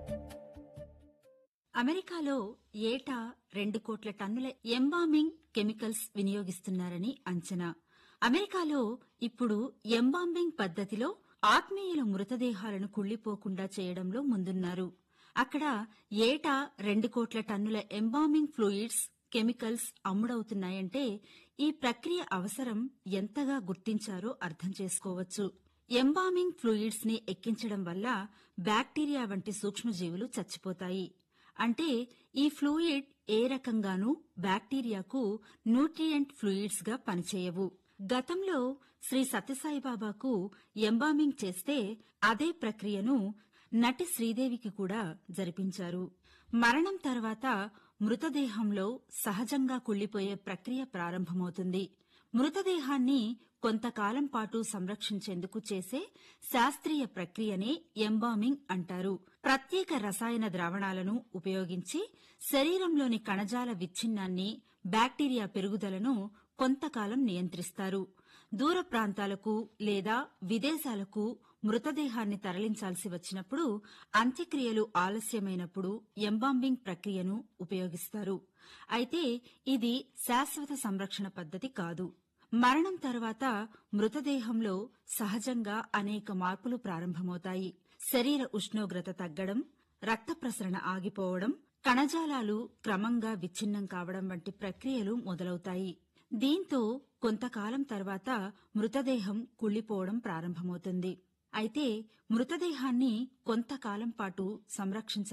అమెరికాలో ఏటా రెండు కోట్ల టన్నుల ఎంబామింగ్ కెమికల్స్ వినియోగిస్తున్నారని అంచనా అమెరికాలో ఇప్పుడు ఎంబాంబింగ్ పద్దతిలో ఆత్మీయుల మృతదేహాలను కుళ్లిపోకుండా చేయడంలో ముందున్నారు అక్కడ ఏటా రెండు కోట్ల టన్నుల ఎంబామింగ్ ఫ్లూయిడ్స్ కెమికల్స్ అమ్ముడవుతున్నాయంటే ఈ ప్రక్రియ అవసరం ఎంతగా గుర్తించారో అర్థం చేసుకోవచ్చు ఎంబామింగ్ ఫ్లూయిడ్స్ ని ఎక్కించడం వల్ల బ్యాక్టీరియా వంటి సూక్ష్మజీవులు చచ్చిపోతాయి అంటే ఈ ఫ్లూయిడ్ ఏ రకంగానూ బ్యాక్టీరియాకు న్యూట్రియంట్ ఫ్లూయిడ్స్ గా పనిచేయవు గతంలో శ్రీ సత్యసాయిబాబాకు ఎంబామింగ్ చేస్తే అదే ప్రక్రియను నటి శ్రీదేవికి కూడా జరిపించారు మరణం తర్వాత మృతదేహంలో సహజంగా కుళ్లిపోయే ప్రక్రియ ప్రారంభమవుతుంది మృతదేహాన్ని కొంతకాలం పాటు సంరక్షించేందుకు చేసే శాస్త్రీయ ప్రక్రియనే ఎంబామింగ్ అంటారు ప్రత్యేక రసాయన ద్రావణాలను ఉపయోగించి శరీరంలోని కణజాల విచ్ఛిన్నాన్ని బ్యాక్టీరియా పెరుగుదలను కొంతకాలం నియంత్రిస్తారు దూర ప్రాంతాలకు లేదా విదేశాలకు మృతదేహాన్ని తరలించాల్సి వచ్చినప్పుడు అంత్యక్రియలు ఆలస్యమైనప్పుడు ఎంబాంబింగ్ ప్రక్రియను ఉపయోగిస్తారు అయితే ఇది శాశ్వత సంరక్షణ పద్ధతి కాదు మరణం తర్వాత మృతదేహంలో సహజంగా అనేక మార్పులు ప్రారంభమవుతాయి శరీర ఉష్ణోగ్రత తగ్గడం రక్త ప్రసరణ ఆగిపోవడం కణజాలాలు క్రమంగా విచ్ఛిన్నం కావడం వంటి ప్రక్రియలు మొదలవుతాయి దీంతో కొంతకాలం తర్వాత మృతదేహం కుళ్లిపోవడం ప్రారంభమవుతుంది అయితే మృతదేహాన్ని కొంతకాలం పాటు సంరక్షించ